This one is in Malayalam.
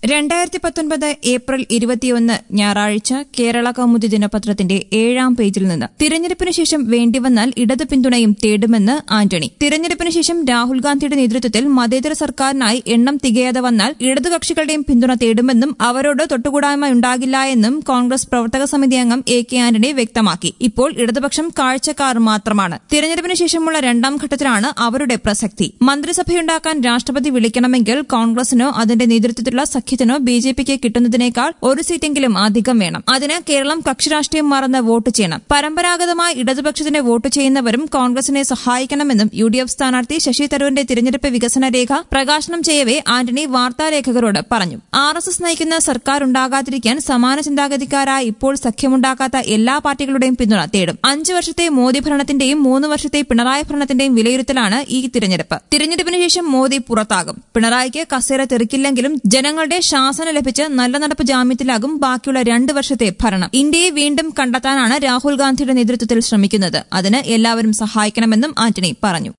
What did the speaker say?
രണ്ടായിരത്തി പത്തൊൻപത് ഏപ്രിൽ ഇരുപത്തിയൊന്ന് ഞായറാഴ്ച കേരള കൗമുദി ദിനപത്രത്തിന്റെ ഏഴാം പേജിൽ നിന്ന് തിരഞ്ഞെടുപ്പിന് ശേഷം വേണ്ടിവന്നാൽ ഇടത് പിന്തുണയും തേടുമെന്ന് ആന്റണി തിരഞ്ഞെടുപ്പിന് ശേഷം രാഹുൽ ഗാന്ധിയുടെ നേതൃത്വത്തിൽ മതേതര സർക്കാരിനായി എണ്ണം തികയാതെ വന്നാൽ ഇടതുകക്ഷികളുടെയും പിന്തുണ തേടുമെന്നും അവരോട് തൊട്ടുകൂടായ്മ ഉണ്ടാകില്ല എന്നും കോൺഗ്രസ് പ്രവർത്തക സമിതി അംഗം എ കെ ആന്റണി വ്യക്തമാക്കി ഇപ്പോൾ ഇടതുപക്ഷം കാഴ്ചക്കാർ മാത്രമാണ് തിരഞ്ഞെടുപ്പിന് ശേഷമുള്ള രണ്ടാം ഘട്ടത്തിലാണ് അവരുടെ പ്രസക്തി മന്ത്രിസഭയുണ്ടാക്കാൻ രാഷ്ട്രപതി വിളിക്കണമെങ്കിൽ കോൺഗ്രസിനോ അതിന്റെ നേതൃത്വത്തിലുള്ള സഖ്യത്തിനോ ബി ജെ പിക്ക് കിട്ടുന്നതിനേക്കാൾ ഒരു സീറ്റെങ്കിലും അധികം വേണം അതിന് കേരളം കക്ഷി രാഷ്ട്രീയം മറന്ന് വോട്ട് ചെയ്യണം പരമ്പരാഗതമായി ഇടതുപക്ഷത്തിന് വോട്ട് ചെയ്യുന്നവരും കോൺഗ്രസിനെ സഹായിക്കണമെന്നും യു ഡി എഫ് സ്ഥാനാർത്ഥി ശശി തരൂരിന്റെ തിരഞ്ഞെടുപ്പ് വികസന രേഖ പ്രകാശനം ചെയ്യവേ ആന്റണി വാർത്താലേഖകരോട് പറഞ്ഞു ആർ എസ് എസ് നയിക്കുന്ന സർക്കാർ ഉണ്ടാകാതിരിക്കാൻ സമാന ചിന്താഗതിക്കാരായ ഇപ്പോൾ സഖ്യമുണ്ടാക്കാത്ത എല്ലാ പാർട്ടികളുടെയും പിന്തുണ തേടും അഞ്ചു വർഷത്തെ മോദി ഭരണത്തിന്റെയും മൂന്ന് വർഷത്തെ പിണറായി ഭരണത്തിന്റെയും വിലയിരുത്തലാണ് ഈ തിരഞ്ഞെടുപ്പ് തിരഞ്ഞെടുപ്പിന് ശേഷം മോദി പുറത്താകും പിണറായിക്ക് കസേര തെറിക്കില്ലെങ്കിലും ജനങ്ങളുടെ ശാസന ലഭിച്ച് നല്ല നടപ്പ് ജാമ്യത്തിലാകും ബാക്കിയുള്ള രണ്ട് വർഷത്തെ ഭരണം ഇന്ത്യയെ വീണ്ടും കണ്ടെത്താനാണ് രാഹുൽ ഗാന്ധിയുടെ നേതൃത്വത്തിൽ ശ്രമിക്കുന്നത് അതിന് എല്ലാവരും സഹായിക്കണമെന്നും ആന്റണി പറഞ്ഞു